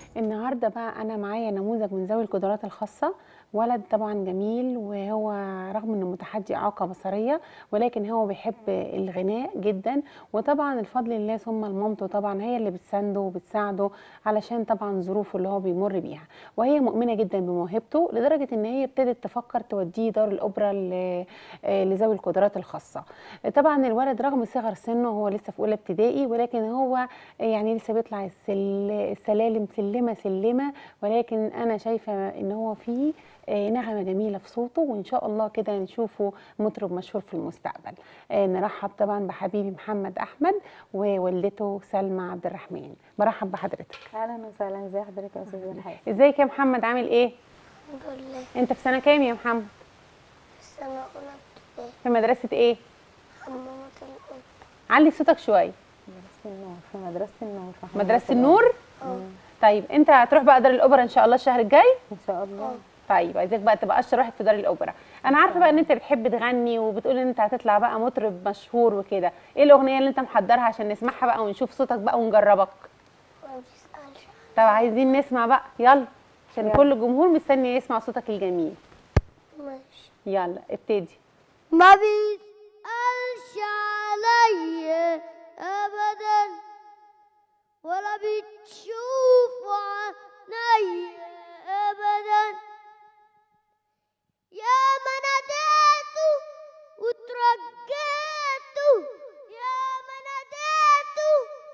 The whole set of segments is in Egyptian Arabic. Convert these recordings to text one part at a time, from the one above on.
النهارده بقى انا معايا نموذج من ذوي القدرات الخاصه ولد طبعا جميل وهو رغم انه متحدي اعاقه بصريه ولكن هو بيحب الغناء جدا وطبعا الفضل لله ثم لمامته طبعا هي اللي بتسانده وبتساعده علشان طبعا ظروفه اللي هو بيمر بيها وهي مؤمنه جدا بموهبته لدرجه ان هي ابتدت تفكر توديه دار الاوبرا ل- آه، لذوي القدرات الخاصه طبعا الولد رغم صغر سنه هو لسه في اولى ابتدائي ولكن هو يعني لسه بيطلع السل... السلالم سلمه سلمه ولكن انا شايفه ان هو فيه آه، نغمه جميله في صوته وان شاء الله كده نشوفه مطرب مشهور في المستقبل آه، نرحب طبعا بحبيبي محمد احمد ووالدته سلمى عبد الرحمن برحب بحضرتك اهلا وسهلا ازي حضرتك يا استاذ الحاج ازيك يا محمد عامل ايه الحمد لله انت في سنه كام يا محمد السنة أولى ابتدائي في مدرسه ايه حمامة الأم علي صوتك شويه مدرسه النور في مدرسه النور في حمامة مدرسه الأم. النور طيب انت هتروح بقى دار الاوبرا ان شاء الله الشهر الجاي ان شاء الله طيب عايزاك بقى تبقى اشطر واحد في دار الاوبرا انا عارفه بقى ان انت بتحب تغني وبتقول ان انت هتطلع بقى مطرب مشهور وكده ايه الاغنيه اللي انت محضرها عشان نسمعها بقى ونشوف صوتك بقى ونجربك ما بيسألش طب عايزين نسمع بقى يلا عشان يلا. كل الجمهور مستني يسمع صوتك الجميل ماشي يلا ابتدي ما بيسألش عليا أبدا ولا بتشوف عينيا أبدا يا ما ناديته وترجيته يا ما ناديته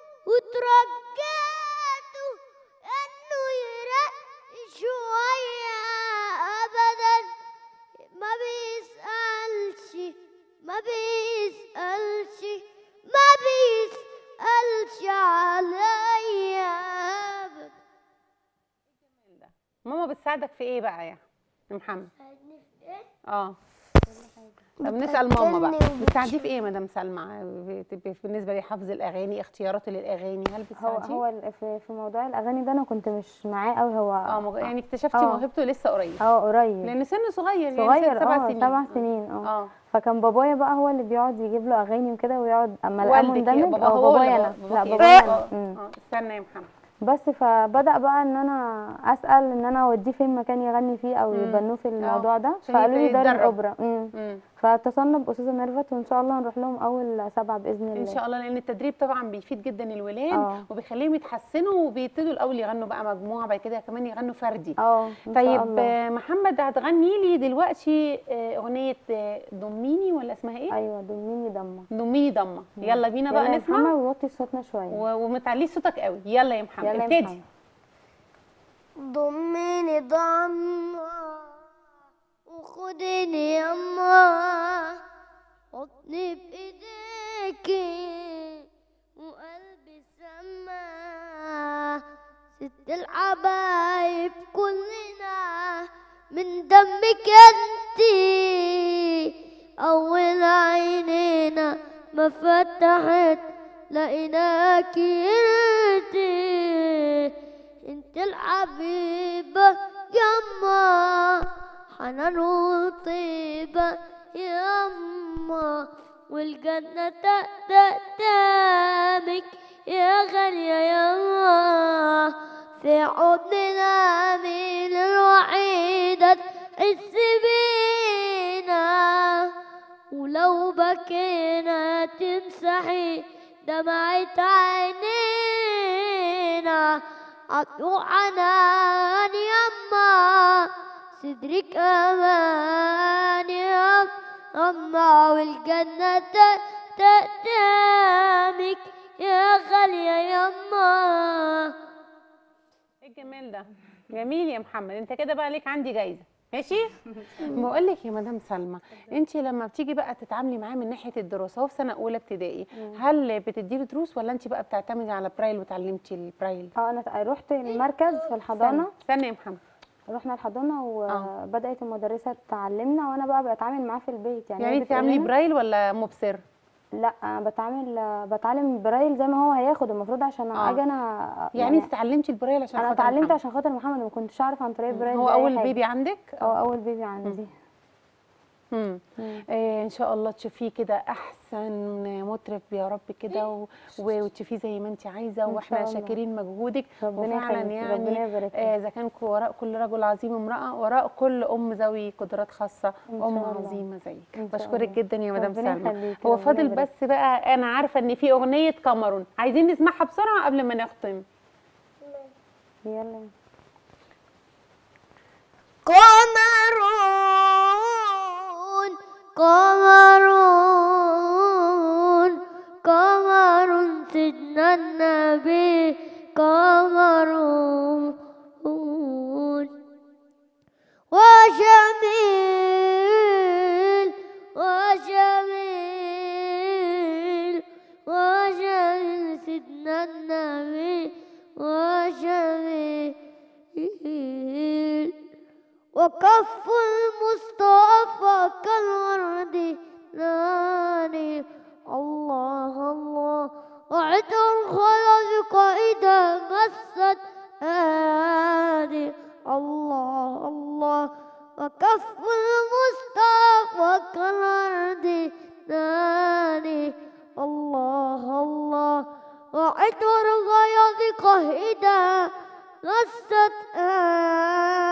وترجيته إنه يرق شوية أبدا ما بيسألش ما بيسألش ما بيسألش عليا أبدا ماما بتساعدك في ايه بقى يا يا محمد ساعدني في إيه؟ اه طب نسال ماما بقى بتأكلني بتساعديه في ايه يا مدام سلمى بت- بالنسبه لحفظ الاغاني اختياراته للاغاني هل هو بتساعديه هو ال- في في موضوع الاغاني ده انا كنت مش معاه قوي هو اه مج- يعني اكتشفتي آه. موهبته لسه قريب اه قريب لان سنه صغير يعني صغير ست سبع اه سنين سبع سنين اه اه فكان بابايا بقى هو اللي بيقعد يجيب له اغاني وكده ويقعد اما القاه والدك يا مندمج بابا اه هو بابايا ولا انا لا باباك بابايا إيه؟ انا اه مم. اه استنى يا محمد بس فبدا بقى ان انا اسال ان انا اوديه فين مكان يغني فيه او مم. يبنوه في الموضوع ده عشان فقالوا لي يبتدي دار يتدرب. الاوبرا مم. مم. فاتصلنا باستاذه ميرفت وان شاء الله هنروح لهم اول سبعه باذن الله ان شاء الله لان التدريب طبعا بيفيد جدا الولاد اه. وبيخليهم يتحسنوا وبيبتدوا الاول يغنوا بقى مجموعه بعد كده كمان يغنوا فردي اه ان شاء طيب الله آه، محمد هتغني لي دلوقتي آه، اغنيه آه، ضميني ولا اسمها ايه ايوه ضميني دمه ضميني ضمه يلا بينا يلا بقى يا نسمع محمد ووطي صوتنا شويه و- وما تعليش صوتك قوي يلا يا محمد يلا يا ابتدي محمد ضميني ضمة وخديني يما حطني بإيديكي وقلبي سما ست الحبايب كلنا من دمك انتي أول عينينا ما فتحت لقيناكي انتي انت الحبيبة يما حنان وطيبة يما والجنة تقدامك يا غالية يما في حضننا مين الوحيدة تحس بينا ولو بكينا تمسحي دمعة عينينا عطوا حنان يما صدرك امان يا اما والجنة تقدامك يا غالية يما ايه الجمال ده جميل يا محمد انت كده بقى ليك عندي جايزه ماشي بقول لك يا مدام سلمى انت لما بتيجي بقى تتعاملي معاه من ناحيه الدراسه هو في سنه اولى ابتدائي هل بتديله دروس ولا انت بقى بتعتمدي على برايل وتعلمتي البرايل اه انا رحت المركز في الحضانه استنى يا محمد رحنا الحضانه وبدات المدرسه تعلمنا وانا بقى بتعامل معاه في البيت يعني يعني هي انت بتعملي بتقول لنا- برايل ولا مبصر لا أنا بتعامل بتعلم برايل زي ما هو هياخد المفروض عشان آه. اجي انا يعني انت اتعلمتي البرايل عشان انا خاطر اتعلمت محمد. عشان خاطر محمد ما كنتش اعرف عن طريق البرايل هو دي أي اول حاجة. بيبي عندك اه اول بيبي عندي مم. آه ان شاء الله تشوفيه كده احسن مطرب يا رب كده و- و- وتشوفيه زي ما انت عايزه إن واحنا شاء الله. شاكرين مجهودك ربنا وفعلا يخليكي، ربنا يعني يبارك فيك. آه، اذا كان وراء كل رجل عظيم امراه وراء كل ام ذوي قدرات خاصه إن ام شاء الله. عظيمه زيك إن شاء بشكرك الله. جدا يا مدام ربنا سلمى يخليكي، هو ربنا فاضل يبارك بس بقى انا عارفه ان في اغنيه كاميرون عايزين نسمعها بسرعه قبل ما نختم يلا قمرون قمرون قمر سيدنا النبي قمرون وجميل وجميل وجميل سيدنا النبي وجميل وكف المصطفى كالورد ناني الله الله وعطر الخلق إذا مست آني الله الله وكف المصطفى كالورد ناني الله الله وعطر الخلق إذا مست آني